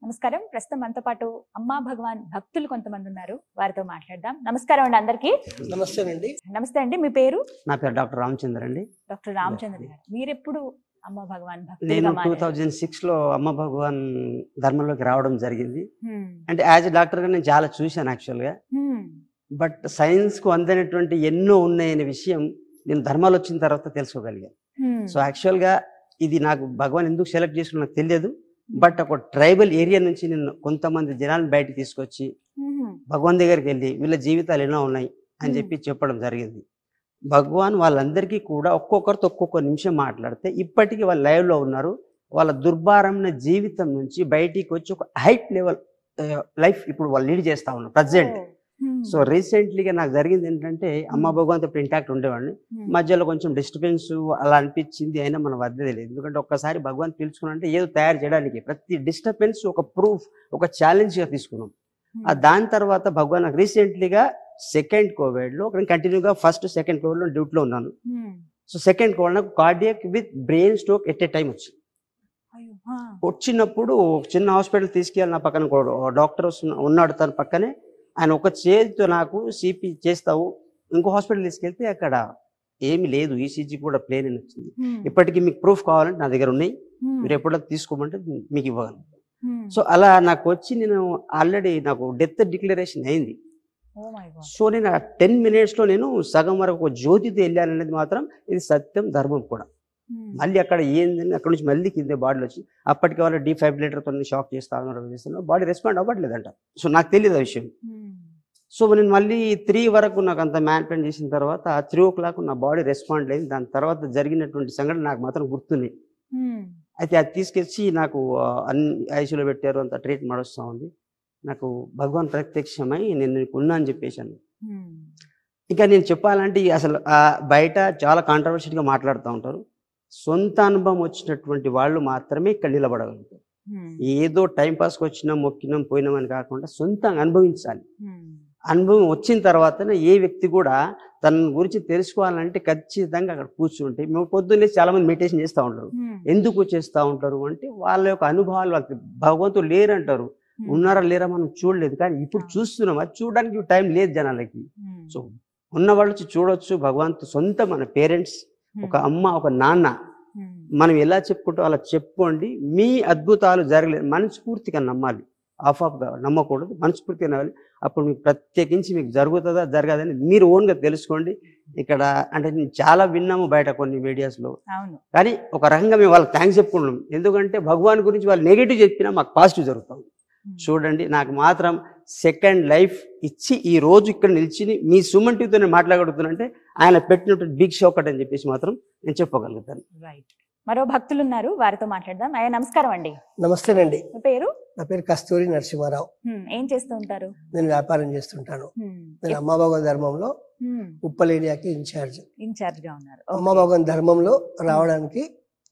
నమస్కారం ప్రస్తుతం మనతో పాటు అమ్మా భగవాన్ భక్తులు కొంతమంది ఉన్నారు వారితో మాట్లాడదాం నమస్కారం అండి అందరికీ నమస్తేనండి నమస్తే అండి మీ పేరు నా పేరు డాక్టర్ రామచంద్ర అండి డాక్టర్ రామచంద్ర గారు మీరెప్పుడు అమ్మ భగవాన్ నేను భక్తులుగా టూ మారారు? థౌజండ్ సిక్స్లో అమ్మ భగవాన్ ధర్మంలోకి రావడం జరిగింది హ్మ్. అంటే యాజ్ ఎ డాక్టర్గా నేను చాలా చూశాను యాక్చువల్గా హ్మ్. బట్ సైన్స్కు అందనటువంటి ఎన్నో ఉన్నాయనే విషయం నేను ధర్మాలు వచ్చిన తర్వాత తెలుసుకోగలిగాను హ్మ్. సో యాక్చువల్గా ఇది నాకు భగవాన్ ఎందుకు సెలెక్ట్ చేసుకున్నా నాకు తెలియదు బట్ ఒక ట్రైబల్ ఏరియా నుంచి నేను కొంతమంది జనాలను బయటకు తీసుకొచ్చి హ్మ్. భగవాన్ దగ్గరికి వెళ్ళి వీళ్ళ జీవితాలు ఎలా ఉన్నాయి అని Hmm. చెప్పి చెప్పడం జరిగింది భగవాన్ వాళ్ళందరికీ కూడా ఒక్కొక్కరితో ఒక్కొక్క నిమిషం మాట్లాడితే ఇప్పటికీ వాళ్ళు లైవ్లో ఉన్నారు వాళ్ళ దుర్భారమైన జీవితం నుంచి బయటికి వచ్చి ఒక హైట్ లెవెల్ లైఫ్ ఇప్పుడు వాళ్ళు లీడ్ చేస్తా ఉన్నారు ప్రజెంట్ ఓ. హ్మ్. సో రీసెంట్లీగా నాకు జరిగింది ఏంటంటే అమ్మ భగవంత్ ఇప్పుడు ఇంటాక్ట్ ఉండేవాడిని హ్మ్. మధ్యలో కొంచెం డిస్టర్బెన్స్ అలా అనిపించింది అయినా మనం వద్దలేదు ఎందుకంటే ఒక్కసారి భగవాన్ పిలుచుకున్నంటే ఏదో తయారు చేయడానికి ప్రతి డిస్టర్బెన్స్ ఒక ప్రూఫ్ ఒక ఛాలెంజ్గా తీసుకున్నాం హ్మ్. ఆ దాని తర్వాత భగవాన్ నాకు రీసెంట్లీగా సెకండ్ కోవిడ్లో నేను కంటిన్యూగా ఫస్ట్ సెకండ్ కోవిడ్లో డ్యూటీలో ఉన్నాను హ్మ్. సో సెకండ్ కోవిడ్ నాకు cardiac with brain stroke at a time వచ్చింది అయ్యో. ఆ. వచ్చినప్పుడు ఒక చిన్న హాస్పిటల్ తీసుకెళ్ళి నా పక్కన డాక్టర్ ఉన్నాడు తన పక్కనే ఆయన ఒక చేతితో నాకు సిపి చేస్తావు ఇంకో హాస్పిటల్ తీసుకెళ్తే అక్కడ ఏమీ లేదు ఈసీజీ కూడా ప్లేన్ అని వచ్చింది హ్మ్. ఇప్పటికీ మీకు ప్రూఫ్ కావాలంటే నా దగ్గర ఉన్నాయి హ్మ్. మీరు ఎప్పుడైనా తీసుకోమంటే మీకు ఇవ్వగలను హ్మ్. సో అలా నాకు వచ్చి నేను ఆల్రెడీ నాకు డెత్ డిక్లరేషన్ అయింది ఓ మై గాడ్. సో నేను ఆ టెన్ మినిట్స్లో నేను సగం వరకు ఒక జ్యోతితో వెళ్ళాననేది మాత్రం ఇది సత్యం ధర్మం కూడా హ్మ్. మళ్ళీ అక్కడ ఏందని అక్కడ నుంచి మళ్ళీ కింద బాడీలో వచ్చి అప్పటికి వాళ్ళు డీఫైబ్రిలేటర్తో షాక్ చేస్తా ఉన్నారు చేస్తున్నారు బాడీ రెస్పాండ్ అవ్వట్లేదంట సో నాకు తెలియదు ఆ విషయం హ్మ్. సో నేను మళ్ళీ త్రీ వరకు నాకు అంత మ్యాన్ప్లాన్ చేసిన తర్వాత త్రీ ఓ క్లాక్ నా బాడీ రెస్పాండ్ అయింది దాని తర్వాత జరిగినటువంటి సంఘటన నాకు మాత్రం గుర్తున్నాయి హ్మ్. అయితే అది తీసుకొచ్చి నాకు ఆ, అన్ని ఐసీలో పెట్టారు అంత ట్రీట్మెంట్ వస్తూ ఉంది నాకు భగవాన్ ప్రత్యక్షమై నేను నీకు ఉన్నా అని చెప్పేశాను హ్మ్. ఇంకా నేను చెప్పాలంటే ఈ అసలు ఆ బయట చాలా కాంట్రవర్షియల్గా మాట్లాడుతూ ఉంటారు సొంత అనుభవం వచ్చినటువంటి వాళ్ళు మాత్రమే ఇక్కడ నిలబడగలుగుతారు హ్మ్. ఏదో టైం పాస్కి వచ్చినాం మొక్కినాం పోయినామని కాకుండా సొంతంగా అనుభవించాలి హ్మ్. అనుభవం వచ్చిన తర్వాతనే ఏ వ్యక్తి కూడా తన గురించి తెలుసుకోవాలంటే ఖచ్చితంగా అక్కడ కూర్చుంటే మేము పొద్దున్నే చాలా మంది మెడిటేషన్ చేస్తూ ఉంటారు హ్మ్. ఎందుకు చేస్తూ ఉంటారు అంటే వాళ్ళ యొక్క అనుభవాలు వాళ్ళకి భగవంతుడు లేరంటారు హ్మ్. ఉన్నారా లేరా మనం చూడలేదు కానీ ఇప్పుడు అవును. చూస్తున్నాం అది చూడడానికి టైం లేదు జనాలకి హ్మ్. సో ఉన్న వాళ్ళు వచ్చి చూడొచ్చు భగవంతు సొంత మన పేరెంట్స్ హ్మ్. ఒక అమ్మ ఒక నాన్న హ్మ్. మనం ఎలా చెప్పుకుంటో అలా చెప్పుకోండి మీ అద్భుతాలు జరగలేదు మనస్ఫూర్తిగా నమ్మాలి ఆఫ్ ఆఫ్గా నమ్మకూడదు మనస్ఫూర్తిగా నమ్మాలి అప్పుడు మీకు ప్రత్యేకించి మీకు జరుగుతుందా జరగదని మీరు ఓన్గా తెలుసుకోండి ఇక్కడ అంటే నేను చాలా విన్నాము బయట కొన్ని మీడియాస్లో అవును కానీ ఒక రకంగా మేము వాళ్ళకి థ్యాంక్స్ చెప్పుకుంటున్నాం ఎందుకంటే భగవాన్ గురించి వాళ్ళు నెగిటివ్ చెప్పినా మాకు పాజిటివ్ జరుగుతుంది హ్మ్. చూడండి నాకు మాత్రం సెకండ్ లైఫ్ ఇచ్చి ఈ రోజు ఇక్కడ నిలిచి మీ సుమంటితో నేను మాట్లాడగలుగుతున్నానంటే ఆయన పెట్టినటువంటి బిగ్ షో ఒకటి అని చెప్పేసి మాత్రం నేను చెప్పగలుగుతాను రైట్ మరో భక్తులు ఉన్నారు వారితో మాట్లాడదాం అయ్యా నమస్కారం అండి నమస్తేనండి మీ పేరు నా పేరు కస్తూరి నరసింహారావు హ్మ్. ఏం చేస్తూ ఉంటారు నేను వ్యాపారం చేస్తుంటాను హ్మ్. నేను అమ్మభగవన్ ధర్మంలో హ్మ్. ఉప్పల్ ఏరియాకి ఇన్ఛార్జ్ ఇన్ఛార్జ్ గా ఉన్నారు ఓకే. అమ్మభగవన్ ధర్మంలో రావడానికి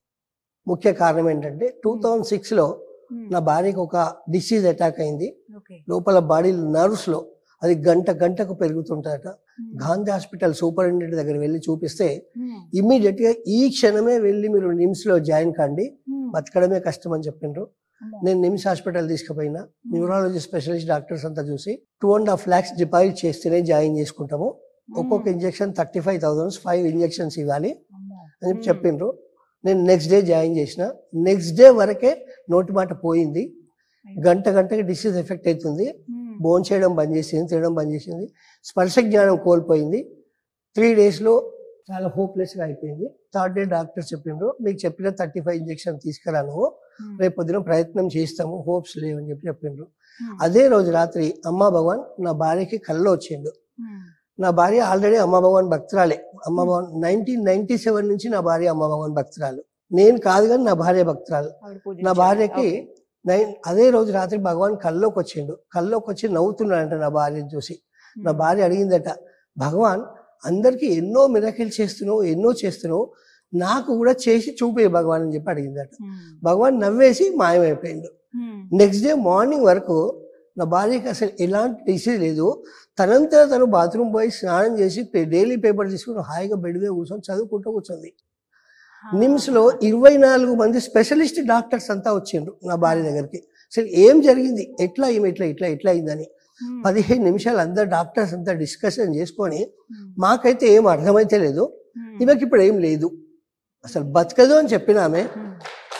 ముఖ్య కారణం ఏంటంటే టూ థౌజండ్ సిక్స్లో హ్మ్. నా భార్యకి ఒక డిసీజ్ అటాక్ అయింది ఓకే లోపల బాడీ నర్వ్స్లో అది గంట గంటకు పెరుగుతుంటారట హ్మ్. గాంధీ హాస్పిటల్ సూపరింటెండెంట్ దగ్గర వెళ్ళి చూపిస్తే హ్మ్. ఇమ్మీడియట్గా ఈ క్షణమే వెళ్ళి మీరు నిమ్స్లో జాయిన్ కండి హ్మ్. బతకడమే కష్టం అని చెప్పిండ్రు అమ్మో. నేను నిమ్స్ హాస్పిటల్ తీసుకుపోయినా హ్మ్. న్యూరాలజీ స్పెషలిస్ట్ డాక్టర్స్ అంతా చూసి two and half lakhs deposit చేస్తేనే జాయిన్ చేసుకుంటాము ఒక్కొక్క hmm. Injection thirty five thousands five injections ఇవ్వాలి అమ్మో. అని చెప్పి హ్మ్. చెప్పిండ్రు నేను నెక్స్ట్ డే జాయిన్ చేసిన నెక్స్ట్ డే వరకే నోటి మాట పోయింది గంట గంటకి డిసీజ్ ఎఫెక్ట్ అవుతుంది హ్మ్. బోన్ చేయడం బంద్ చేసింది తినడం బంద్ చేసింది స్పర్శ జ్ఞానం కోల్పోయింది త్రీ డేస్లో చాలా హోప్లెస్గా అయిపోయింది థర్డ్ డే డాక్టర్ చెప్పిండ్రు మీకు చెప్పిన థర్టీ ఫైవ్ ఇంజెక్షన్ తీసుకురా నువ్వు హ్మ్. రేపు పొద్దున ప్రయత్నం చేస్తాము హోప్స్ లేవని చెప్పి చెప్పిండ్రు హ్మ్. అదే రోజు రాత్రి అమ్మా భగవాన్ నా భార్యకి కల్లో వచ్చిండు హ్మ్. నా భార్య ఆల్రెడీ అమ్మా భగవాన్ భక్తురాలే అమ్మా భగవాన్ నైన్టీన్ నైన్టీ సెవెన్ నుంచి నా భార్య అమ్మా భగవాన్ భక్తురాలు నేను కాదు కానీ నా భార్య భక్తురాలు ఆవిడ నా పూజించారు. భార్యకి ఓకే. నైన్ అదే రోజు రాత్రి భగవాన్ కల్లోకి వచ్చిండు కల్లోకి వచ్చి నవ్వుతున్నాడంట నా భార్యను చూసి నా హ్మ్. భార్య అడిగిందట భగవాన్ అందరికీ ఎన్నో మిరకిల్ చేస్తున్నావు ఎన్నో చేస్తున్నావు నాకు కూడా చేసి చూపే భగవాన్ అని చెప్పి అడిగిందట హ్మ్. భగవాన్ నవ్వేసి మాయమైపోయిండు హ్మ్. నెక్స్ట్ డే మార్నింగ్ వరకు నా భార్యకి అసలు ఎలాంటి డిసీజ్ లేదు తనంతా తను బాత్రూమ్ పోయి స్నానం చేసి డైలీ పేపర్ తీసుకుని హాయిగా బెడ్ మీద కూర్చొని చదువుకుంటూ కూర్చుంది నిమ్స్ లో ఇరవై నాలుగు మంది స్పెషలిస్ట్ డాక్టర్స్ అంతా వచ్చిండ్రు నా భార్య దగ్గరికి అసలు ఏం జరిగింది ఎట్లా ఈమె ఇట్లా ఇట్లా ఎట్లా అయిందని ఉమ్, పదిహేను నిమిషాలు అందరు డాక్టర్స్ అంతా డిస్కషన్ చేసుకొని ఉమ్, మాకైతే ఏం అర్థమైతే లేదు ఉమ్, ఈమెకి ఇప్పుడు ఏం లేదు అసలు బతకదు అని చెప్పిన ఆమె ఉమ్,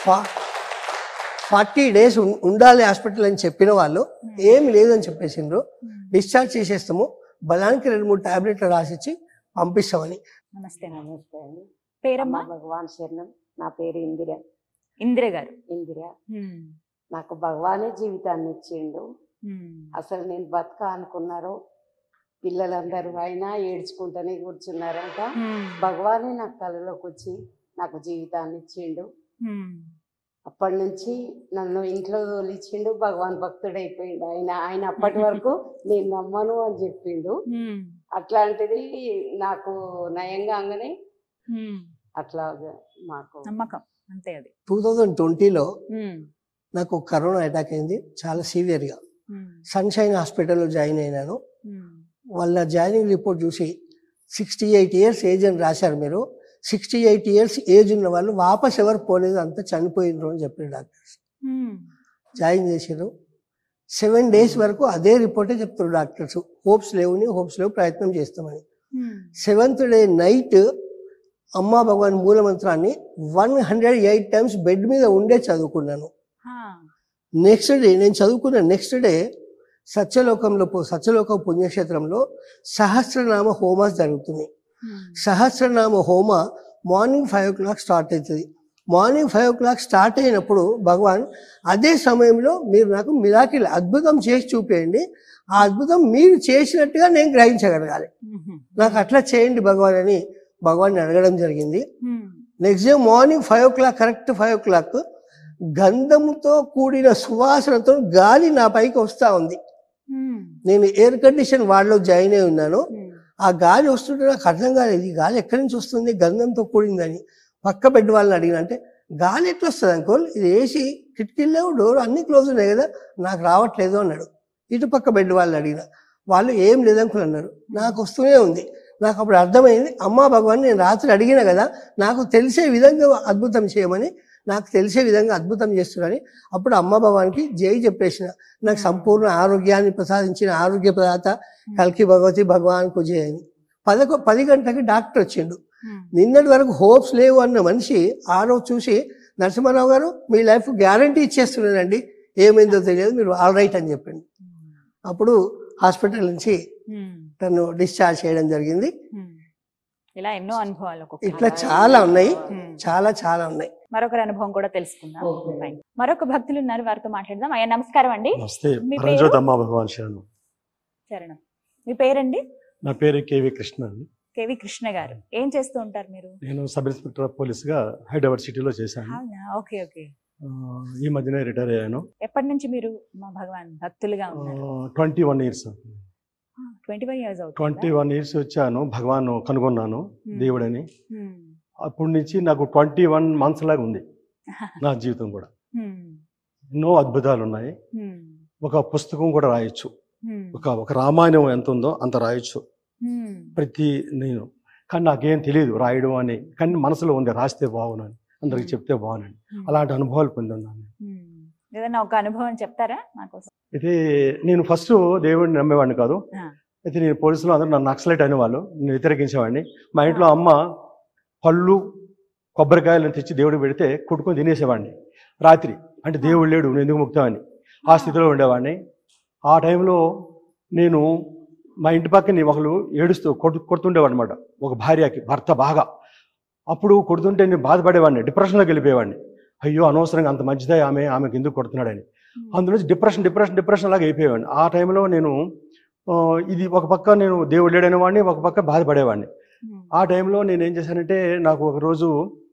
ఫార్టీ డేస్ ఉండాలి హాస్పిటల్ అని చెప్పిన వాళ్ళు ఉమ్, ఏం లేదని చెప్పేసిండ్రు ఉమ్. డిశ్చార్జ్ చేసేస్తాము బలానికి రెండు మూడు టాబ్లెట్లు రాసిచ్చి పంపిస్తామని నమస్తే నాన్న. నమస్తే అండి పేరమ్మా అమ్మ భగవాన్ శరణం నా పేరు ఇందిర ఇందిర గారు ఇందిర ఉమ్, నాకు భగవానే జీవితాన్ని ఇచ్చిండు ఉమ్, అసలు నేను బతక అనుకున్నారు పిల్లలందరూ అయినా ఏడ్చుకుంటూనే కూర్చున్నారంట ఉమ్, భగవానే నాకు కళలోకి వచ్చి నాకు జీవితాన్ని ఇచ్చిండు ఉమ్, అప్పటి నుంచి నన్ను ఇంట్లో తోలిచ్చిండు భగవాన్ భక్తుడైపోయిండు ఆయన ఆయన అప్పటి వరకు నేను నమ్మను అని చెప్పిండు ఉమ్, అట్లాంటిది నాకు నయంగా అంగనే ఉమ్. అట్లా మాకు నమ్మకం అంతే అది టూ థౌజండ్ ట్వంటీలో ఉమ్, నాకు కరోనా అటాక్ అయింది చాలా సివియర్గా ఉమ్, సన్షైన్ హాస్పిటల్లో జాయిన్ అయినాను ఉమ్, వాళ్ళ జాయినింగ్ రిపోర్ట్ చూసి సిక్స్టీ ఎయిట్ ఇయర్స్ ఏజ్ అని రాశారు మీరు సిక్స్టీ ఎయిట్ ఇయర్స్ ఏజ్ ఉన్న వాళ్ళు వాపస్ ఎవరు పోలేదు అంతా చనిపోయినరు అని చెప్పారు డాక్టర్స్ ఉమ్, జాయిన్ చేశారు సెవెన్ డేస్ వరకు అదే రిపోర్టే చెప్తారు డాక్టర్స్ హోప్స్ లేవుని హోప్స్ లేవు ప్రయత్నం చేస్తామని ఉమ్, సెవెంత్ డే నైట్ అమ్మా భగవాన్ మూలమంత్రాన్ని one hundred eight times bed మీద ఉండే చదువుకున్నాను హా, నెక్స్ట్ డే నేను చదువుకున్న నెక్స్ట్ డే సత్యలోకంలో పో- సత్యలోకం పుణ్యక్షేత్రంలో సహస్రనామ హోమాస్ జరుగుతుంది ఉమ్, సహస్రనామ హోమ morning five o'clock start అవుతుంది morning five o'clock start అయినప్పుడు భగవాన్ అదే సమయంలో మీరు నాకు మిరాకిల్ అద్భుతం చేసి చూపేయండి ఆ అద్భుతం మీరు చేసినట్టుగా నేను గ్రహించగలగాలి ఉమ్, నాకు అట్లా చేయండి భగవాన్ అని భగవాన్ని అడగడం జరిగింది um, next day morning five o'clock correct five o'clock గంధముతో కూడిన సువాసనతో గాలి నా పైకి వస్తూ ఉంది ఉమ్, నేను ఎయిర్ కండిషన్ వార్డులో జాయిన్ అయి ఉన్నాను ఉమ్, ఆ గాలి వస్తుంటే నాకు అర్థం కాలేదు ఈ గాలి ఎక్కడి నుంచి వస్తుంది గంధంతో కూడిందని పక్క బెడ్ వాళ్ళని అడిగిన అంటే గాలి ఎట్లా వస్తుంది అంకోల్ ఇది ఏసీ కిటికీల్లో డోర్ అన్ని క్లోజ్ ఉన్నాయి కదా నాకు రావట్లేదు అన్నాడు ఇటు పక్క బెడ్ వాళ్ళని అడిగిన వాళ్ళు ఏం లేదంకులు అన్నారు నాకు వస్తూనే ఉంది నాకు అప్పుడు అర్థమైంది అమ్మా భగవాన్ నేను రాత్రి అడిగిన కదా నాకు తెలిసే విధంగా అద్భుతం చేయమని నాకు తెలిసే విధంగా అద్భుతం చేస్తున్నాని అప్పుడు అమ్మ భగవాన్కి జై చెప్పేసిన నాకు సంపూర్ణ ఆరోగ్యాన్ని ప్రసాదించిన ఆరోగ్య ప్రదాత కల్కి భగవతి భగవాన్కు జై అని పదకొ పది గంటలకి డాక్టర్ వచ్చిండు ఉమ్, నిన్నటి వరకు హోప్స్ లేవు అన్న మనిషి ఆ రోజు చూసి నరసింహారావు గారు మీ లైఫ్ గ్యారంటీ ఇచ్చేస్తున్నానండి ఏమైందో తెలియదు మీరు ఆల్ రైట్ అని చెప్పండి ఉమ్, అప్పుడు హాస్పిటల్ నుంచి ఉమ్, తను డిశ్చార్జ్ చేయడం జరిగింది ఉమ్. ఇలా ఎన్నో అనుభవాలు ఒక్కొక్కటి. ఇట్లా చాలా ఉన్నాయి ఉమ్. చాలా చాలా ఉన్నాయి మరొకరి అనుభవం కూడా తెలుసుకుందాం ఓకే. Fine. మరొక భక్తులు ఉన్నారు వారితో మాట్లాడదాం అయ్యా నమస్కారం అండి నమస్తే మీ పరంజ్యోతి పేరు? అమ్మ భగవాన్ శరణం శరణం మీ పేరండి నా పేరు కేవి కృష్ణ అండి కేవి కృష్ణ గారు ఏం చేస్తూ ఉంటారు మీరు నేను సబ్ ఇన్స్పెక్టర్ ఆఫ్ పోలీస్గా హైదరాబాద్ సిటీలో చేశాను అవునా ఓకే ఓకే ఆ, ఈ మధ్యనే రిటైర్ అయ్యాను ఎప్పటి నుంచి మీరు మా భగవాన్ భక్తులుగా ఉన్నారు twenty one years twenty five years twenty one years వచ్చాను భగవాన్ కనుగొన్నాను Hmm. దేవుడని అప్పటి నుంచి నాకు ట్వంటీ వన్ మంత్స్ లాగా ఉంది నా జీవితం కూడా ఎన్నో అద్భుతాలు ఉన్నాయి ఒక పుస్తకం కూడా రాయొచ్చు ఒక ఒక రామాయణం ఎంత ఉందో అంత రాయొచ్చు ప్రతి నేను కానీ నాకేం తెలియదు రాయడం అని కానీ మనసులో ఉంది రాస్తే బాగునని అందరికి Hmm. చెప్తే బాగునని అలాంటి అనుభవాలు పొందున్నాను ఏదైనా ఒక అనుభవం చెప్తారా మాకోసం అయితే నేను ఫస్ట్ దేవుడిని నమ్మేవాడిని కాదు ఆ. అయితే నేను పోలీసులు అందరూ నన్ను నక్సలైట్ అనేవాళ్ళు నేను వ్యతిరేకించేవాడిని మా ఇంట్లో అమ్మ పళ్ళు కొబ్బరికాయలను తెచ్చి దేవుడికి పెడితే కొట్టుకొని తినేసేవాడిని రాత్రి అంటే దేవుడు లేడు నేను ఎందుకు ముక్తామని ఆ స్థితిలో ఉండేవాడిని ఆ టైంలో నేను మా ఇంటి పక్కన ఒకరు ఏడుస్తూ కొడు కొడుతుండేవాడు అనమాట ఒక భార్యకి భర్త బాగా అప్పుడు కొడుతుంటే నేను బాధపడేవాడిని డిప్రెషన్లోకి వెళ్ళిపోయేవాడిని అయ్యో అనవసరంగా అంత మంచిదే ఆమె ఆమెకు ఎందుకు కొడుతున్నాడని అందులో డిప్రెషన్ డిప్రెషన్ డిప్రెషన్ లాగా అయిపోయేవాడిని ఆ టైంలో నేను ఆ, ఇది ఒక పక్క నేను దేవుడు లేడనేవాడిని ఒక పక్క బాధపడేవాడిని ఆ టైంలో నేను ఏం చేశానంటే నాకు ఒకరోజు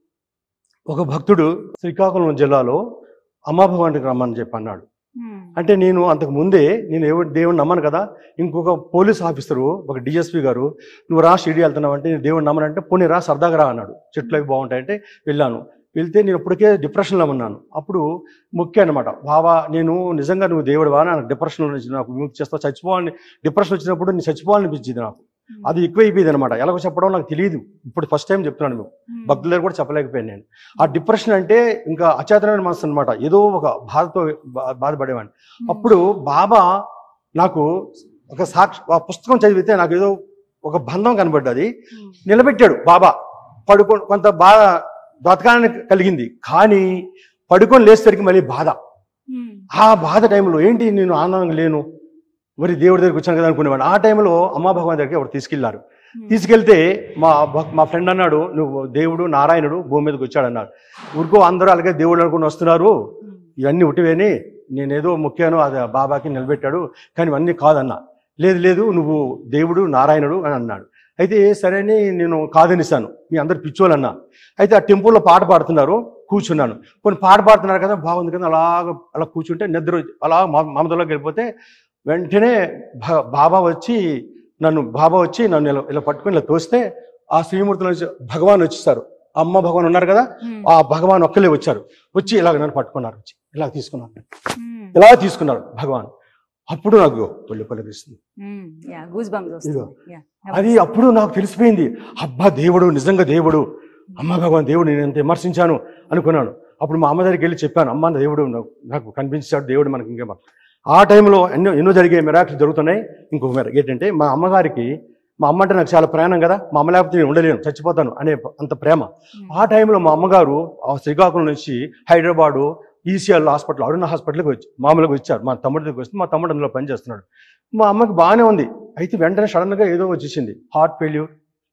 ఒక భక్తుడు శ్రీకాకుళం జిల్లాలో అమ్మాభవానికి రమ్మని చెప్పి అన్నాడు అంటే నేను అంతకు ముందే నేను ఎవరు దేవుని నమ్మను కదా ఇంకొక పోలీస్ ఆఫీసరు ఒక డిఎస్పీ గారు నువ్వు రా షిరిడి వెళ్తున్నావు అంటే నేను దేవుని నమ్మనంటే పోనీ రా సరదాగా రా అన్నాడు చెట్లు అవి బాగుంటాయంటే వెళ్ళాను వెళ్తే నేను ఇప్పటికే డిప్రెషన్లో ఉన్నాను అప్పుడు ముఖ్య అనమాట బావా నేను నిజంగా నువ్వు దేవుడు వా నాకు డిప్రెషన్లో నుంచి నాకు విముక్తి చేస్తావు చచ్చిపోవాలని డిప్రెషన్ వచ్చినప్పుడు నేను చచ్చిపోవాలనిపించింది నాకు అది ఎక్కువ అయిపోయింది అనమాట ఎలాగో చెప్పడం నాకు తెలియదు ఇప్పుడు ఫస్ట్ టైం చెప్తున్నాను మీకు భక్తుల దగ్గర కూడా చెప్పలేకపోయాను నేను ఆ డిప్రెషన్ అంటే ఇంకా అచేతనమైన మనసు అనమాట ఏదో ఒక బాధతో బా- బాధపడేవాడిని అప్పుడు బాబా నాకు ఒక సాక్షి ఆ పుస్తకం చదివితే నాకు ఏదో ఒక బంధం కనబడ్డది నిలబెట్టాడు బాబా పడుకో కొంత బాధ బ్రతకాలని కలిగింది కానీ పడుకొని లేచేసరికి మళ్ళీ బాధ ఆ బాధ టైంలో ఏంటి నేను ఆనందంగా లేను మరి దేవుడి దగ్గరికి వచ్చాను కదా అనుకునేవాడు ఆ టైంలో అమ్మా భగవాన్ దగ్గరికి ఎవరు తీసుకెళ్లారు తీసుకెళ్తే మా భక్- మా ఫ్రెండ్ అన్నాడు నువ్వు దేవుడు నారాయణుడు భూమి మీదకి వచ్చాడు అన్నాడు ఊరుకో అందరూ అలాగే దేవుడు అనుకుని వస్తున్నారు ఇవన్నీ ఉటివేని నేనేదో మొక్కాను అది బాబాకి నిలబెట్టాడు కానీ ఇవన్నీ కాదన్నా లేదు లేదు నువ్వు దేవుడు నారాయణుడు అని అన్నాడు అయితే సరే అని నేను కాదనిస్తాను మీ అందరు పిచ్చోళ్ళు అన్నా అయితే ఆ టెంపుల్లో పాట పాడుతున్నారు కూర్చున్నాను కొన్ని పాట పాడుతున్నారు కదా బాగుంది కదా అలాగ అలా కూర్చుంటే నిద్ర వచ్చి- అలా మా- మమతలోకి వెళ్ళిపోతే వెంటనే భ- బాబా వచ్చి నన్ను బాబా వచ్చి నన్ను ఇలా ఇలా పట్టుకొని ఇలా తోస్తే ఆ శ్రీమూర్తుల నుంచి భగవాన్ వచ్చేసారు అమ్మ భగవాన్ ఉన్నారు కదా ఆ భగవాన్ ఒక్కలే వచ్చారు వచ్చి ఇలాగ నన్ను పట్టుకున్నారు వచ్చి ఇలా తీసుకున్నారు ఇలా తీసుకున్నారు భగవాన్ అప్పుడు నాకు ఒళ్ళు పలికిస్తుంది గూస్ బంప్స్ ఇదిగో. అది అప్పుడు నాకు తెలిసిపోయింది అబ్బా దేవుడు నిజంగా దేవుడు అమ్మ భగవాన్ దేవుడు నేను ఎంత విమర్శించాను అనుకున్నాను అప్పుడు మా అమ్మ దగ్గరికి వెళ్ళి చెప్పాను అమ్మ దేవుడు నాకు- నాకు కనిపించాడు దేవుడు మనకి ఇంకేమో ఆ టైంలో ఎన్నో ఎన్నో జరిగే మెరాకులు జరుగుతున్నాయి ఇంకొక మెర ఏంటంటే మా అమ్మగారికి మా అమ్మ అంటే నాకు చాలా ప్రాణం కదా మా అమ్మ లేకపోతే నేను ఉండలేను చచ్చిపోతాను అనే అంత ప్రేమ ఆ టైంలో మా అమ్మగారు ఆ శ్రీకాకుళం నుంచి హైదరాబాదు ఈసీఎల్ హాస్పిటల్ అరుణ హాస్పిటల్కి వచ్చి మామూలుగా వచ్చారు మా తమ్ముడి దగ్గరికి వస్తే మా తమ్ముడు అందులో పనిచేస్తున్నాడు మా అమ్మకి బాగానే ఉంది అయితే వెంటనే సడన్గా ఏదో వచ్చేసింది హార్ట్ ఫెయిల్యూర్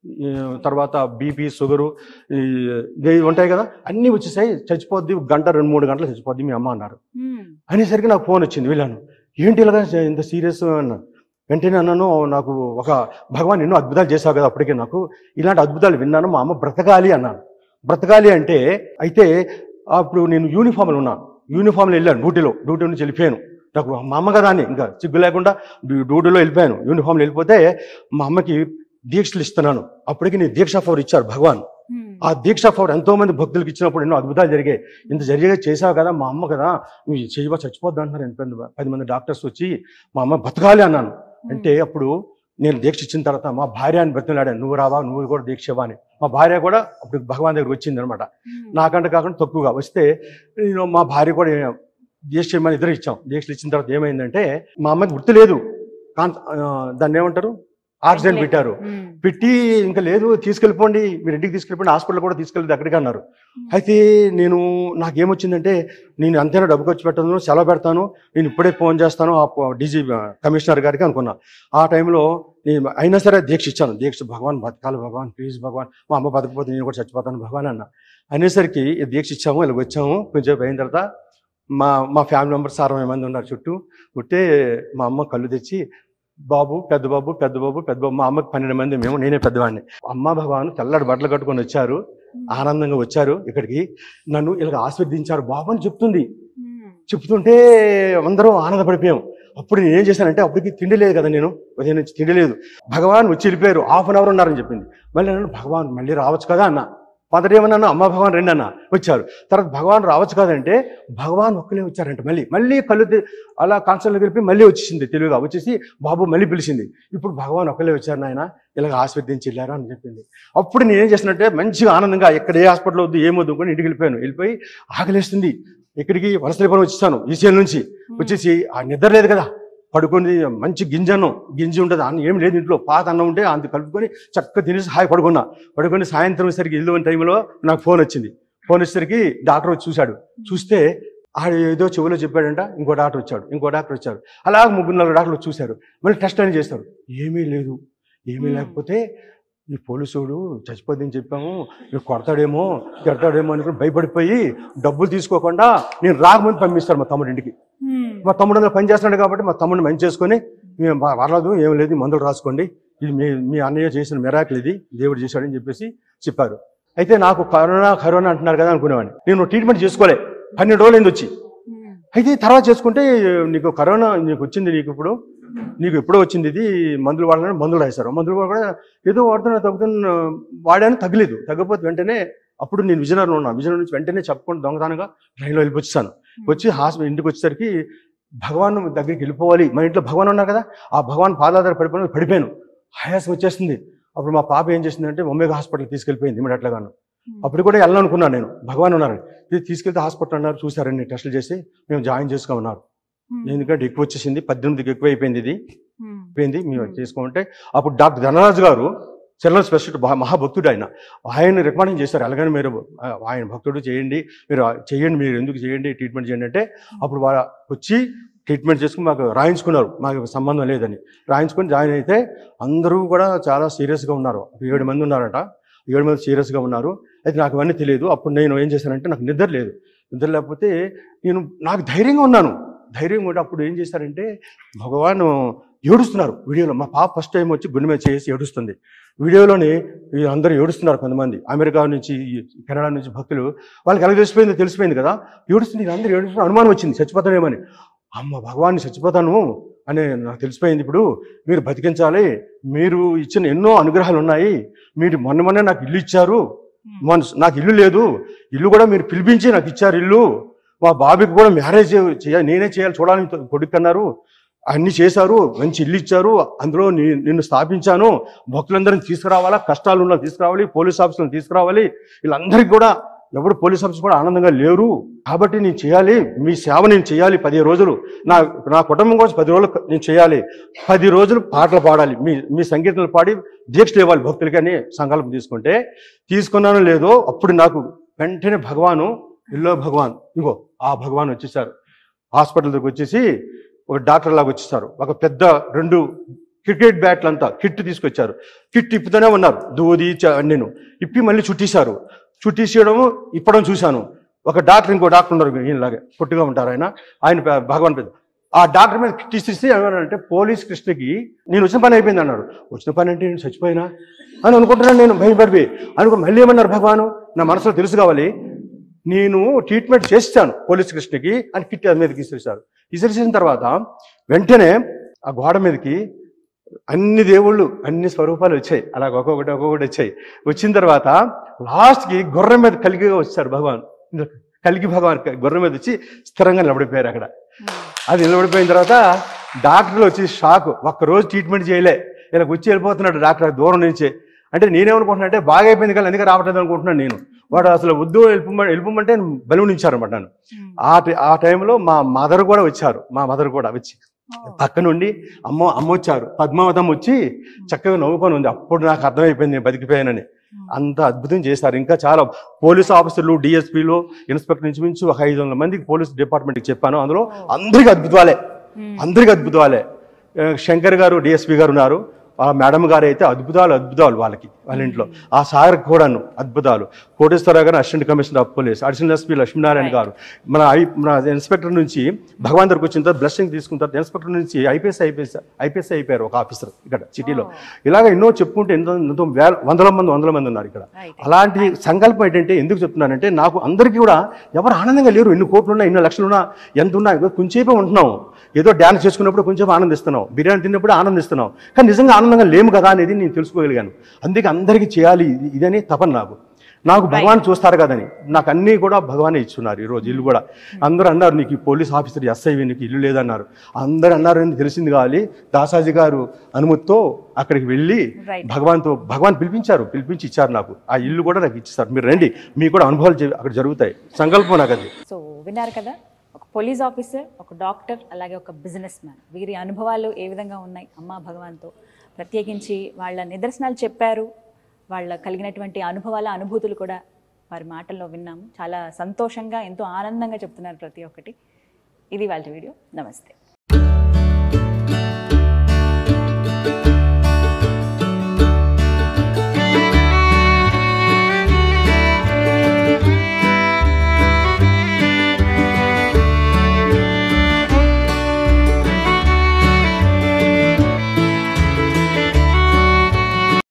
తర్వాత బీపీ షుగరు ఈ ఇవి ఉంటాయి కదా అన్నీ వచ్చేసాయి చచ్చిపోద్ది ఒక గంట రెండు మూడు గంటలు చచ్చిపోద్ది మీ అమ్మ అన్నారు అనేసరికి నాకు ఫోన్ వచ్చింది వెళ్ళాను ఏంటి ఇలాగా ఇంత సీరియస్ అన్నాను వెంటనే అన్నాను నాకు ఒక భగవాన్ ఎన్నో అద్భుతాలు చేశావు కదా అప్పటికే నాకు ఇలాంటి అద్భుతాలు విన్నాను మా అమ్మ బ్రతకాలి అన్నాను బ్రతకాలి అంటే అయితే అప్పుడు నేను యూనిఫామ్లో ఉన్నాను యూనిఫామ్లో వెళ్ళాను డ్యూటీలో డ్యూటీ నుంచి వెళ్ళిపోయాను నాకు మా అమ్మ కదా అని ఇంకా సిగ్గు లేకుండా డ్యూ- డ్యూటీలో వెళ్ళిపోయాను యూనిఫామ్లో వెళ్ళిపోతే మా అమ్మకి దీక్షలు ఇస్తున్నాను అప్పటికి నేను దీక్షా ఫవర్ ఇచ్చారు భగవాన్ ఆ దీక్ష ఫవర్ ఎంతో మంది భక్తులకు ఇచ్చినప్పుడు ఎన్నో అద్భుతాలు జరిగాయి ఇంత జరిగే చేసావు కదా మా అమ్మ కదా నువ్వు చేయవా చచ్చిపోద్దా అంటున్నారు ఎంత మంది పది మంది డాక్టర్స్ వచ్చి మా అమ్మ బతకాలి అన్నాను అంటే అప్పుడు నేను దీక్ష ఇచ్చిన తర్వాత మా భార్య అని బతిలాడాను నువ్వు రావా నువ్వు కూడా దీక్ష ఇవ్వా అని మా భార్య కూడా అప్పుడు భగవాన్ దగ్గర వచ్చింది అనమాట నాకంటే కాకుండా తక్కువగా వస్తే నేను మా భార్య కూడా దీక్ష ఇవ్వమని ఇద్దరు ఇచ్చాం దీక్షలు ఇచ్చిన తర్వాత ఏమైందంటే మా అమ్మకి గుర్తు లేదు కాన్- ఆ, దాన్ని ఏమంటారు ఆక్సిజన్ పెట్టారు పెట్టి ఇంకా లేదు తీసుకెళ్ళిపోండి మీరు ఇంటికి తీసుకెళ్ళిపోండి హాస్పిటల్ కూడా తీసుకెళ్ళి అక్కడికి అన్నారు అయితే నేను నాకేమొచ్చిందంటే నేను అంతేనా డబ్బు ఖర్చు పెట్టను సెలవు పెడతాను నేను ఇప్పుడే ఫోన్ చేస్తాను ఆ డీజీ కమిషనర్ గారికి అనుకున్నా ఆ టైంలో నేను అయినా సరే దీక్ష ఇచ్చాను దీక్ష భగవాన్ బతకాలి భగవాన్ ప్లీజ్ భగవాన్ మా అమ్మ బతకపోతే నేను కూడా చచ్చిపోతాను భగవాన్ అన్న అనేసరికి ఈ దీక్ష ఇచ్చాము ఇలా వచ్చాము కొంచెం అయిన తర్వాత మా మా ఫ్యామిలీ మెంబర్స్ అరవై మంది ఉన్నారు చుట్టూ ఉంటే మా అమ్మ కళ్ళు తెచ్చి బాబు పెద్ద బాబు పెద్ద బాబు పెద్ద బాబు మా అమ్మకి పన్నెండు మంది మేము నేనే పెద్దవాడిని అమ్మ భగవాన్ తెల్లటి బట్టలు కట్టుకొని వచ్చారు ఆనందంగా వచ్చారు ఇక్కడికి నన్ను ఇలా ఆస్వాదించారు బాబు అని చెప్తుంది చెప్తుంటే అందరూ ఆనందపడిపోయాం అప్పుడు నేను ఏం చేశానంటే అప్పటికి తిండి లేదు కదా నేను ఉదయం నుంచి తిండి లేదు భగవాన్ వచ్చి వెళ్ళిపోయారు హాఫ్ అన్ అవర్ ఉన్నారని చెప్పింది మళ్ళీ నన్ను భగవాన్ మళ్ళీ రావచ్చు కదా అన్న మొదట ఏమన్నాను అమ్మ భగవాన్ రెండు అన్న వచ్చారు తర్వాత భగవాన్ రావచ్చు కదంటే భగవాన్ ఒక్కలే వచ్చారంట మళ్ళీ మళ్ళీ కళ్ళు తె- అలా కాన్సర్ట్లో కలిపి మళ్ళీ వచ్చేసింది తెలివిగా వచ్చేసి బాబు మళ్ళీ పిలిచింది ఇప్పుడు భగవాన్ ఒక్కలే వచ్చారు నాయన ఇలాగ ఆస్వాదించి వెళ్ళారు అని చెప్పింది అప్పుడు నేను ఏం చేసినట్టే మంచిగా ఆనందంగా ఎక్కడ ఏ హాస్పిటల్ వద్దు ఏమొద్దు అని ఇంటికి వెళ్ళిపోయాను వెళ్ళిపోయి ఆకలేస్తుంది ఇక్కడికి వలసలిపురం వచ్చేసాను ఈసీఎల్ నుంచి వచ్చేసి ఆ నిద్ర లేదు కదా పడుకొని మంచి గింజను గింజి ఉంటుంది అన్న ఏం లేదు ఇంట్లో పాత అన్నం ఉంటే అంత కలుపుకొని చక్కగా తినేసి హాయి పడుకున్నా పడుకొని సాయంత్రం సరికి ఇల్లు టైంలో నాకు ఫోన్ వచ్చింది ఫోన్ వచ్చేసరికి డాక్టర్ వచ్చి చూశాడు చూస్తే ఆడ ఏదో చెవిలో చెప్పాడంట ఇంకో డాక్టర్ వచ్చాడు ఇంకో డాక్టర్ వచ్చారు అలా ముగ్గురు నలుగురు డాక్టర్లు చూశారు మళ్ళీ టెస్ట్ అని చేస్తారు ఏమీ లేదు ఏమీ Hmm. లేకపోతే ఈ పోలీసుడు చచ్చిపోద్దని చెప్పాము ఇక కొడతాడేమో తిడతాడేమో అనుకుని భయపడిపోయి డబ్బులు తీసుకోకుండా నేను రాకముందు పంపిస్తారు మా తమ్ముడి ఇంటికి మా తమ్ముడు అందులో పని చేస్తున్నాడు కాబట్టి మా తమ్ముడిని మంచి చేసుకొని మేము "బా- పర్లేదు ఏం లేదు ఈ మందులు రాసుకోండి ఇది మీ మీ అన్నయ్య చేసిన మెరాకిల్ ఇది దేవుడు చేశాడని చెప్పేసి చెప్పారు అయితే నాకు కరోనా కరోనా అంటున్నారు కదా అనుకునేవాడిని నేను ట్రీట్మెంట్ చేసుకోలే పన్నెండు రోజులు అయింది వచ్చి అయితే తర్వాత చేసుకుంటే నీకు కరోనా నీకు వచ్చింది నీకు ఇప్పుడు నీకు ఎప్పుడో వచ్చింది ఇది మందులు వాడాలని మందులు రాశారు మందులు కూడా ఏదో వాడుతున్నా తగ్గుతున్న వాడాను తగ్గలేదు తగ్గకపోతే వెంటనే అప్పుడు నేను విజయనగరంలో ఉన్నాను విజయనగరం నుంచి వెంటనే చెప్పుకుంటూ దొంగతనంగా ట్రైన్లో వెళ్ళిపోచ్చాను వచ్చి హాస్పిటల్ ఇంటికి వచ్చేసరికి భగవాన్ దగ్గరికి వెళ్ళిపోవాలి మన ఇంట్లో భగవాన్ ఉన్నారు కదా ఆ భగవాన్ పాదాధార పడిపోయిన పడిపోయాను ఆయాసం వచ్చేస్తుంది అప్పుడు మా పాప ఏం చేసిందంటే ఒమేగా హాస్పిటల్ తీసుకెళ్ళిపోయింది ఇమీడియట్గాను అప్పుడు కూడా వెళ్ళాలనుకున్నాను నేను భగవాన్ ఉన్నారు ఇది తీసుకెళ్తే హాస్పిటల్ అన్నారు చూసారండి టెస్టులు చేసి మేము జాయిన్ చేసుకోమన్నారు ఎందుకంటే ఎక్కువ వచ్చేసింది పద్దెనిమిదికి ఎక్కువ అయిపోయింది ఇది అయిపోయింది మేము Hmm. చేసుకోమంటే అప్పుడు డాక్టర్ ధనరాజు గారు సెల్లర్ స్పెషలిస్ట్ మహాభక్తుడు ఆయన ఆయన రికమెండ్ చేశారు అలాగని మీరు ఆ, ఆయన భక్తుడు చేయండి మీరు ఆ, చేయండి మీరు ఎందుకు చేయండి ట్రీట్మెంట్ చేయండి అంటే అప్పుడు వాళ్ళ వచ్చి ట్రీట్మెంట్ చేసుకుని మాకు రాయించుకున్నారు మాకు సంబంధం లేదని రాయించుకొని జాయిన్ అయితే అందరూ కూడా చాలా సీరియస్గా ఉన్నారు ఏడు మంది ఉన్నారట ఏడు మంది సీరియస్గా ఉన్నారు అయితే నాకు ఇవన్నీ తెలియదు అప్పుడు నేను ఏం చేశానంటే నాకు నిద్ర లేదు నిద్ర లేకపోతే నేను నాకు ధైర్యంగా ఉన్నాను ధైర్యంగా ఉంటే అప్పుడు ఏం చేశారంటే భగవాన్ ఏడుస్తున్నారు వీడియోలో మా పాప ఫస్ట్ టైం వచ్చి గుండె మీద చేసి ఏడుస్తుంది వీడియోలోని ఈ అందరూ ఏడుస్తున్నారు కొంతమంది అమెరికా నుంచి ఈ కెనడా నుంచి భక్తులు వాళ్ళకి ఎలా తెలిసిపోయిందో తెలిసిపోయింది కదా ఏడుస్తుంది అందరూ ఏడుస్తున్న అనుమానం వచ్చింది చచ్చిపోతానేమని అమ్మ భగవాన్ని చచ్చిపోతాను అని నాకు తెలిసిపోయింది ఇప్పుడు మీరు బతికించాలి మీరు ఇచ్చిన ఎన్నో అనుగ్రహాలు ఉన్నాయి మీరు మొన్న మొన్న నాకు ఇల్లు ఇచ్చారు మన నాకు ఇల్లు లేదు ఇల్లు కూడా మీరు పిలిపించి నాకు ఇచ్చారు ఇల్లు మా బాబుకి కూడా మ్యారేజ్ చేయాలి నేనే చేయాలి చూడాలని కొడుకు అన్నారు అన్ని చేశారు మంచి ఇల్లు ఇచ్చారు అందులో నీ- నిన్ను స్థాపించాను భక్తులందరిని తీసుకురావాలా కష్టాలు ఉన్న తీసుకురావాలి పోలీస్ ఆఫీసులను తీసుకురావాలి వీళ్ళందరికీ కూడా ఎవరు పోలీస్ ఆఫీస్ కూడా ఆనందంగా లేరు కాబట్టి నేను చేయాలి మీ సేవ నేను చేయాలి పది రోజులు నా నా కుటుంబం కోసం పది రోజులు నేను చేయాలి పది రోజులు పాటలు పాడాలి మీ మీ సంగీతాలు పాడి దీక్షలు ఇవ్వాలి భక్తులకి అని సంకల్పం తీసుకుంటే తీసుకున్నానో లేదో అప్పుడు నాకు వెంటనే భగవాను ఇల్లో భగవాన్ ఇంకో ఆ భగవాన్ వచ్చేసారు హాస్పిటల్ దగ్గర వచ్చేసి ఒక డాక్టర్ లాగా వచ్చేసారు ఒక పెద్ద రెండు క్రికెట్ బ్యాట్లు అంతా కిట్ తీసుకొచ్చారు కిట్ ఇప్పుతూనే ఉన్నారు దూది చ- నేను ఇప్పి మళ్ళీ చుట్టేశారు చుట్టేసేయడము ఇప్పడం చూశాను ఒక డాక్టర్ ఇంకో డాక్టర్ ఉన్నారు ఈయనలాగే పొట్టిగా ఉంటారు ఆయన ఆయన పే- భగవాన్ పెద్ద ఆ డాక్టర్ మీద కిట్ ఇస్తే ఏమన్నారంటే పోలీస్ కృష్ణకి నేను వచ్చిన పని అయిపోయింది అన్నాడు వచ్చిన పని అంటే నేను చచ్చిపోయినా అని అనుకుంటున్నాను నేను భయపడిపోయి అనుకో మళ్ళీ ఏమన్నారు భగవాను నా మనసులో తెలుసు కావాలి నేను ట్రీట్మెంట్ చేస్తాను పోలీస్ కృష్ణకి అని కిట్ అది మీదకి ఇసిరేశారు ఇసిరేసిన తర్వాత వెంటనే ఆ గోడ మీదకి అన్ని దేవుళ్ళు అన్ని స్వరూపాలు వచ్చాయి అలాగ ఒక్కొక్కటి ఒక్కొక్కటి వచ్చాయి వచ్చిన తర్వాత లాస్ట్కి గుర్రం మీద కలిగిగా వచ్చారు భగవాన్ కలిగి భగవాన్ గుర్రం మీద వచ్చి స్థిరంగా నిలబడిపోయారు అక్కడ అది నిలబడిపోయిన తర్వాత డాక్టర్లు వచ్చి షాక్ ఒక్క రోజు ట్రీట్మెంట్ చేయలే ఇలా వచ్చి వెళ్ళిపోతున్నాడు డాక్టర్ దూరం నుంచి అంటే నేనేమనుకుంటున్నా అంటే బాగా అయిపోయింది కానీ ఎందుకు రావట్లేదు అనుకుంటున్నాను నేను వాడు అసలు వద్దు వెళ్ళిపోమని వెళ్ళిపోమంటే బలూన్ ఇచ్చారన్నమాట నన్ను ఆ టి- ఆ టైంలో మా మదర్ కూడా వచ్చారు మా మదర్ కూడా వచ్చి పక్క నుండి అమ్మ అమ్మ వచ్చారు పద్మావతం వచ్చి చక్కగా నవ్వుకొని ఉంది అప్పుడు నాకు అర్థమైపోయింది నేను బతికిపోయానని అంత అద్భుతం చేశారు ఇంకా చాలా పోలీస్ ఆఫీసర్లు డిఎస్పీలు ఇన్స్పెక్టర్ నుంచి మించి ఒక ఐదు వందల మందికి పోలీస్ డిపార్ట్మెంట్కి చెప్పాను అందులో అందరికి అద్భుతాలే అందరికి అద్భుతాలే ఆ, శంకర్ గారు డిఎస్పీ గారు ఉన్నారు ఆ మేడం గారు అయితే అద్భుతాలు అద్భుతాలు వాళ్ళకి వాళ్ళ ఇంట్లో ఆ సార్ కూడాను అద్భుతాలు Koteswararao garu assistant commissioner of police additional SP Lakshminarayana garu మన ఐ మన ఇన్స్పెక్టర్ నుంచి భగవాన్ దగ్గరకు వచ్చిన తర్వాత బ్లెస్సింగ్ తీసుకున్న తర్వాత ఇన్స్పెక్టర్ నుంచి ఐపీఎస్ ఐపీఎస్ ఐపీఎస్ అయిపోయారు ఒక ఆఫీసర్ ఇక్కడ సిటీలో ఇలాగ ఎన్నో చెప్పుకుంటే ఎంతో ఎంతో వేల వందల మంది వందల మంది ఉన్నారు ఇక్కడ అలాంటి సంకల్పం ఏంటంటే ఎందుకు చెప్తున్నానంటే నాకు అందరికీ కూడా ఎవరు ఆనందంగా లేరు ఎన్ని కోట్లు ఉన్నా ఎన్ని లక్షలు ఉన్నా ఎంత ఉన్నా ఏదో కొంచెంసేపే ఉంటున్నాం ఏదో డ్యాన్స్ చేసుకున్నప్పుడు కొంచెం ఆనందిస్తున్నాం బిర్యానీ తిన్నప్పుడు ఆనందిస్తున్నాం కానీ నిజంగా ఆనందంగా లేము కదా అనేది నేను తెలుసుకోగలిగాను అందుకే అందరికీ చేయాలి ఇది- ఇదని తపన నాకు నాకు భగవాన్ చూస్తారు కదని నాకు అన్నీ కూడా భగవానే ఇచ్చున్నారు ఈరోజు ఇల్లు కూడా అందరూ అన్నారు నీకు ఈ పోలీస్ ఆఫీసర్ ఎస్ఐవి నీకు ఇల్లు లేదన్నారు అందరూ అన్నారు అని తెలిసింది కావాలి దాసాజీ గారు అనుమతితో అక్కడికి వెళ్ళి Right. భగవాన్తో భగవాన్ పిలిపించారు పిలిపించి ఇచ్చారు నాకు ఆ ఇల్లు కూడా నాకు ఇచ్చారు మీరు రండి మీకు కూడా అనుభవాలు జరి- అక్కడ జరుగుతాయి సంకల్పం నాకు అది సో విన్నారు కదా ఒక పోలీస్ ఆఫీసర్ ఒక డాక్టర్ అలాగే ఒక బిజినెస్ మ్యాన్ వీరి అనుభవాలు ఏ విధంగా ఉన్నాయి అమ్మా భగవాన్తో ప్రత్యేకించి వాళ్ళ నిదర్శనాలు చెప్పారు వాళ్ళ కలిగినటువంటి అనుభవాల అనుభూతులు కూడా వారి మాటల్లో విన్నాము చాలా సంతోషంగా ఎంతో ఆనందంగా చెప్తున్నారు ప్రతి ఒక్కటి ఇది వాళ్ళ వీడియో నమస్తే